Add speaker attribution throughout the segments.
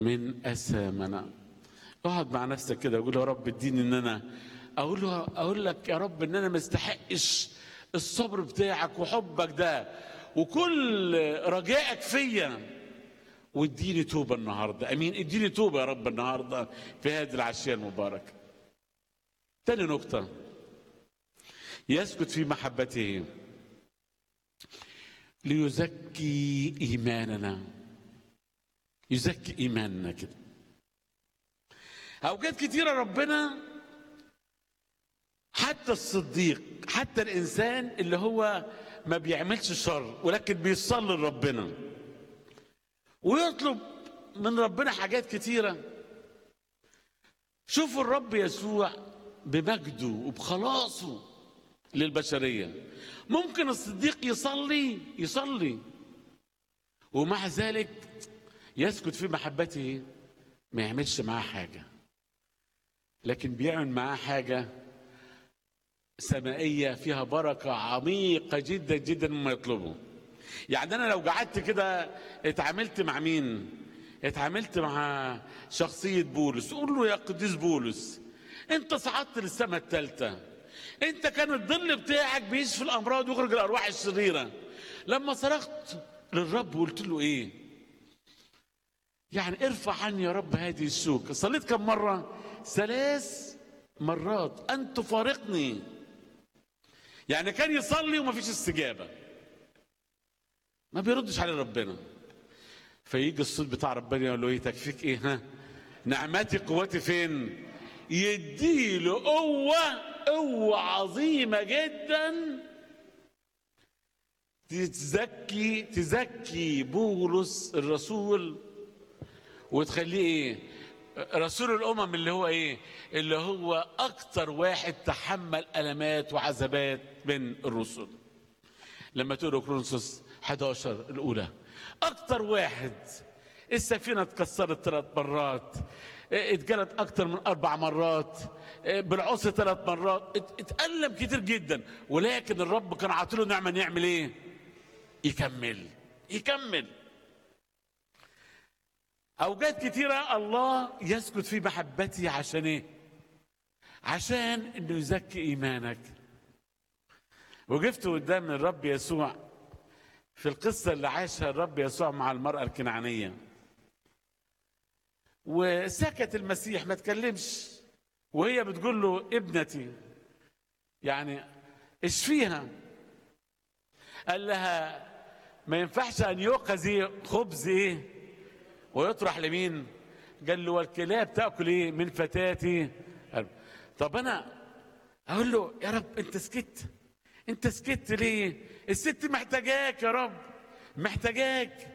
Speaker 1: من أسامنا اقعد مع نفسك كده وقول يا رب اديني ان انا اقول له اقول لك يا رب ان انا ما استحقش الصبر بتاعك وحبك ده وكل رجائك فيا واديني توبه النهارده امين اديني توبه يا رب النهارده في هذه العشيه المباركه تاني نقطه يسكت في محبته ليزكي ايماننا يزكي ايماننا كده اوقات كتيره ربنا حتى الصديق حتى الانسان اللي هو ما بيعملش شر ولكن بيصلي لربنا ويطلب من ربنا حاجات كتيره شوفوا الرب يسوع بمجده وبخلاصه للبشريه ممكن الصديق يصلي يصلي ومع ذلك يسكت في محبته ما يعملش معاه حاجه لكن بيعمل معاه حاجه سمائيه فيها بركه عميقه جدا جدا مما يطلبه يعني انا لو قعدت كده اتعاملت مع مين اتعاملت مع شخصيه بولس قول له يا قديس بولس انت صعدت للسماء الثالثه انت كان الظل بتاعك بيشفي الامراض ويخرج الارواح الشريره لما صرخت للرب وقلت له ايه يعني ارفع عني يا رب هذه الشوكة صليت كم مرة ثلاث مرات أن تفارقني يعني كان يصلي وما فيش استجابة ما بيردش على ربنا فيجي الصوت بتاع ربنا يقول له ايه تكفيك ايه ها نعمتي قوتي فين يديله قوة قوة عظيمة جدا تزكي تزكي بولس الرسول وتخليه ايه رسول الامم اللي هو ايه اللي هو اكتر واحد تحمل المات وعذابات من الرسل لما تقروا كرونسوس 11 الاولى اكتر واحد السفينه اتكسرت ثلاث مرات اتجلت اكتر من اربع مرات بالعصر ثلاث مرات اتألم كتير جدا ولكن الرب كان عاطله نعمه ان يعمل ايه يكمل يكمل اوقات كتيره الله يسكت في محبتي عشان ايه عشان انه يزكي ايمانك وقفت قدام الرب يسوع في القصه اللي عاشها الرب يسوع مع المراه الكنعانيه وسكت المسيح ما تكلمش وهي بتقول له ابنتي يعني اشفيها قال لها ما ينفعش ان يؤخذ خبز ايه ويطرح لمين قال له والكلاب تاكل ايه من فتاتي طب انا اقول له يا رب انت سكت انت سكت ليه الست محتاجاك يا رب محتاجاك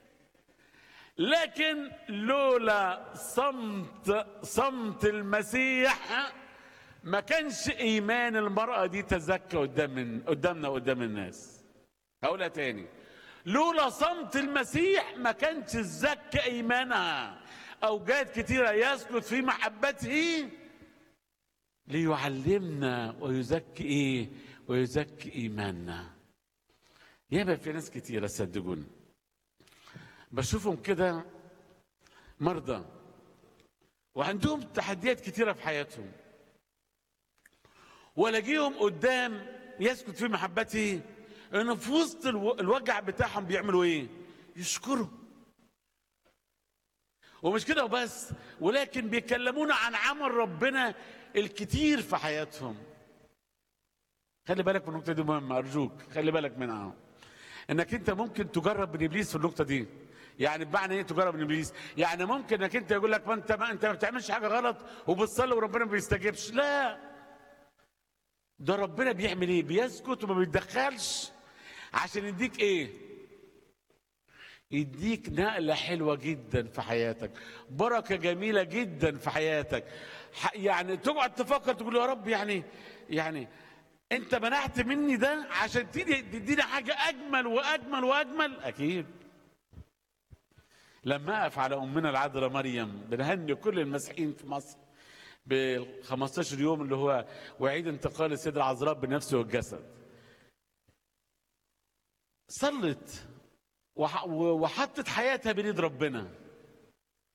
Speaker 1: لكن لولا صمت صمت المسيح ما كانش ايمان المراه دي تزكى قدام من قدامنا قدام الناس هقولها تاني لولا صمت المسيح ما كانش زكى ايمانها اوقات كتيره يسكت في محبته ليعلمنا ويزكي ايه ويزكي ايماننا ياما في ناس كتيره صدقوني بشوفهم كده مرضى وعندهم تحديات كتيره في حياتهم والاقيهم قدام يسكت في محبته انه في وسط الوجع بتاعهم بيعملوا ايه؟ يشكروا ومش كده وبس ولكن بيكلمونا عن عمل ربنا الكتير في حياتهم خلي بالك من النقطه دي مهمه ارجوك خلي بالك منها انك انت ممكن تجرب من ابليس في النقطه دي يعني بمعنى ايه تجرب من ابليس يعني ممكن انك انت يقول لك ما انت ما انت ما بتعملش حاجه غلط وبتصلي وربنا ما بيستجيبش لا ده ربنا بيعمل ايه بيسكت وما بيتدخلش عشان يديك ايه يديك نقلة حلوة جدا في حياتك بركة جميلة جدا في حياتك يعني تقعد تفكر تقول يا رب يعني يعني انت منعت مني ده عشان تدي تديني حاجة اجمل واجمل واجمل اكيد لما اقف على امنا العذراء مريم بنهني كل المسيحيين في مصر بال 15 يوم اللي هو وعيد انتقال السيدة العذراء بنفسه والجسد صلت وحطت حياتها بين ايد ربنا